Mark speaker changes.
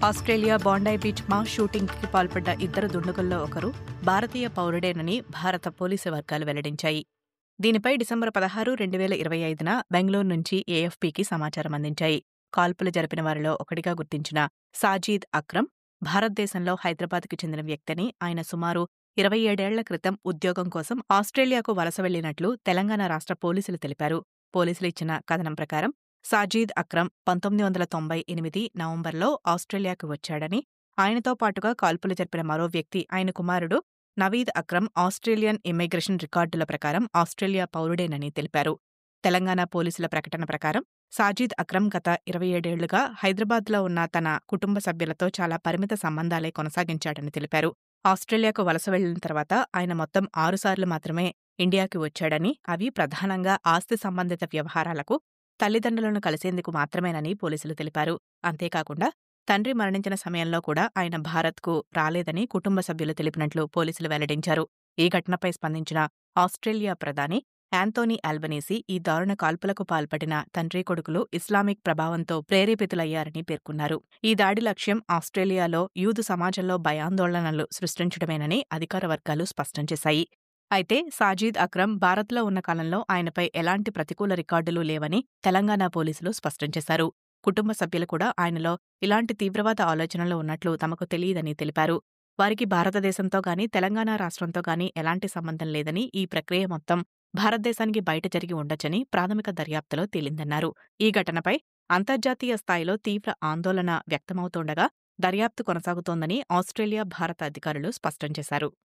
Speaker 1: Australia బాండాయి beach mass షూటింగ్కి పాల్పడ్డ ఇద్దరు దుండగుల్లో ఒకరు భారతీయ పౌరుడేనని భారత పోలీసు వర్గాలు వెల్లడించాయి దీనిపై డిసెంబర్ పదహారు రెండు వేల ఇరవై ఐదున బెంగళూరు నుంచి ఏఎఫ్పీకి సమాచారం అందించాయి కాల్పులు జరిపిన వారిలో ఒకటిగా గుర్తించిన సాజీద్ అక్రమ్ భారతదేశంలో హైదరాబాద్కు చెందిన వ్యక్తిని ఆయన సుమారు ఇరవై ఏడేళ్ల క్రితం ఉద్యోగం కోసం ఆస్ట్రేలియాకు వలస వెళ్లినట్లు తెలంగాణ రాష్ట్ర పోలీసులు తెలిపారు పోలీసులు ఇచ్చిన కథనం ప్రకారం సాజీద్ అక్రమ్ పంతొమ్మిది వందల తొంభై ఎనిమిది నవంబర్లో ఆస్ట్రేలియాకు వచ్చాడని ఆయనతో పాటుగా కాల్పులు జరిపిన మరో వ్యక్తి ఆయన కుమారుడు నవీద్ అక్రమ్ ఆస్ట్రేలియన్ ఇమ్మిగ్రేషన్ రికార్డుల ప్రకారం ఆస్ట్రేలియా పౌరుడేనని తెలిపారు తెలంగాణ పోలీసుల ప్రకటన ప్రకారం సాజీద్ అక్రమ్ గత ఇరవై ఏడేళ్లుగా హైదరాబాద్లో ఉన్న తన కుటుంబ సభ్యులతో చాలా పరిమిత సంబంధాలే కొనసాగించాడని తెలిపారు ఆస్ట్రేలియాకు వలస వెళ్లిన తర్వాత ఆయన మొత్తం ఆరుసార్లు మాత్రమే ఇండియాకి వచ్చాడని అవి ప్రధానంగా ఆస్తి సంబంధిత వ్యవహారాలకు తల్లిదండ్రులను కలిసేందుకు మాత్రమేనని పోలీసులు తెలిపారు అంతేకాకుండా తండ్రి మరణించిన సమయంలో కూడా ఆయన భారత్కు రాలేదని కుటుంబ సభ్యులు తెలిపినట్లు పోలీసులు వెల్లడించారు ఈ ఘటనపై స్పందించిన ఆస్ట్రేలియా ప్రధాని యాంతోనీ ఆల్బనీసీ ఈ దారుణ కాల్పులకు పాల్పడిన తండ్రి కొడుకులు ఇస్లామిక్ ప్రభావంతో ప్రేరేపితులయ్యారని పేర్కొన్నారు ఈ దాడి లక్ష్యం ఆస్ట్రేలియాలో యూదు సమాజంలో భయాందోళనలు సృష్టించడమేనని అధికార వర్గాలు స్పష్టం చేశాయి అయితే సాజీద్ అక్రమ్ భారత్లో ఉన్న కాలంలో ఆయనపై ఎలాంటి ప్రతికూల రికార్డులు లేవని తెలంగాణ పోలీసులు స్పష్టం చేశారు కుటుంబ సభ్యులు కూడా ఆయనలో ఇలాంటి తీవ్రవాద ఆలోచనలు ఉన్నట్లు తమకు తెలియదని తెలిపారు వారికి భారతదేశంతో గాని తెలంగాణ రాష్ట్రంతో గాని ఎలాంటి సంబంధం లేదని ఈ ప్రక్రియ మొత్తం భారతదేశానికి బయట జరిగి ఉండొచ్చని ప్రాథమిక దర్యాప్తులో తేలిందన్నారు ఈ ఘటనపై అంతర్జాతీయ స్థాయిలో తీవ్ర ఆందోళన వ్యక్తమవుతోండగా దర్యాప్తు కొనసాగుతోందని ఆస్ట్రేలియా భారత అధికారులు స్పష్టం చేశారు